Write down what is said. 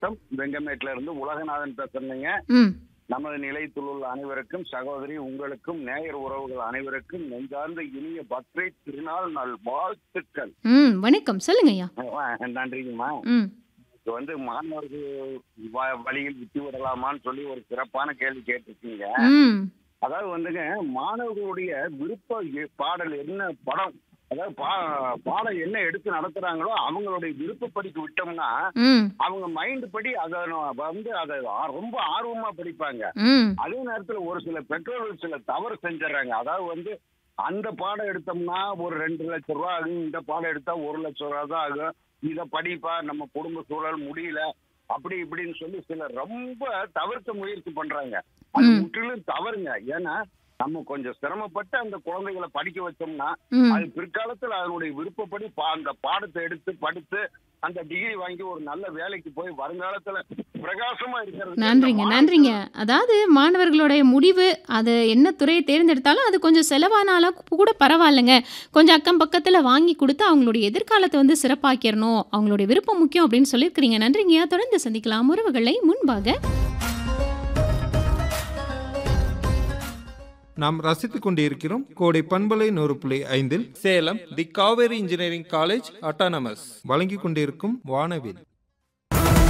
மாவட்டம் வெங்கமேட்ல இருந்து உலகநாதன் பேசுறீங்க ம் நமது நிலையத்தில் உள்ள அனைவருக்கும் சகோதரி உங்களுக்கும் நேயர் உறவுகள் அனைவருக்கும் நெஞ்சார்ந்த இனிய பக்ரை திருநாள் நல் வாழ்த்துக்கள் ம் வணக்கம் சொல்லுங்க ஐயா அஹ் நன்றிங்கம்மா ம் இது வந்து மாணவர்கள் வ- வழியில் விட்டு விடலாமான்னு சொல்லி ஒரு சிறப்பான கேள்வி கேட்டிருக்கீங்க ம் அதாவது வந்துங்க மாணவர்களுடைய விருப்ப எ- பாடல் என்ன படம் அதாவது பா- பாடம் என்ன எடுத்து நடத்துறாங்களோ அவங்களுடைய விருப்பப்படிக்கு விட்டோம்னா ம் அவங்க மைண்ட் படி அதை வந்து அதை ஆ- ரொம்ப ஆர்வமா படிப்பாங்க ம் அதே நேரத்துல ஒரு சில பெற்றோர்கள் சில தவறு செஞ்சிடறாங்க அதாவது வந்து அந்த பாடம் எடுத்தோம்னா ஒரு ரெண்டு லட்சம் ரூபா ஆகும் இந்த பாடம் எடுத்தா ஒரு லட்சம் ரூபா தான் ஆகும் இத படிப்பா நம்ம குடும்ப சூழல் முடியல அப்படி இப்படின்னு சொல்லி சிலர் ரொம்ப தவிர்க்க முயற்சி பண்றாங்க அது ம். முற்றிலும் தவறுங்க ஏன்னா நம்ம கொஞ்சம் சிரமப்பட்டு அந்த குழந்தைகளை படிக்க வச்சோம்னா ம் அது பிற்காலத்துல அதனுடைய விருப்பப்படி பா- அந்த பாடத்தை எடுத்து படித்து அந்த டிகிரி வாங்கி ஒரு நல்ல வேலைக்கு போய் வருங்காலத்துல பிரகாசமா இருக்கிறது நன்றிங்க நன்றிங்க அதாவது மாணவர்களுடைய முடிவு அது என்ன துறையை தேர்ந்தெடுத்தாலும் அது கொஞ்சம் செலவானாலும் கூட பரவாயில்லைங்க கொஞ்சம் அக்கம் பக்கத்தில் வாங்கி கொடுத்து அவங்களுடைய எதிர்காலத்தை வந்து சிறப்பாக்கிடணும் அவங்களுடைய விருப்பம் முக்கியம் அப்படின்னு சொல்லியிருக்கிறீங்க நன்றிங்கய்யா தொடர்ந்து சந்திக்கலாம் உறவுகளை முன்பாக நாம் ரசித்துக் கொண்டிருக்கிறோம் கோடை பண்பலை நூறு புள்ளி ஐந்தில் Salem the Kaveri engineering college autonomous வழங்கிக் கொண்டிருக்கும் வானவில்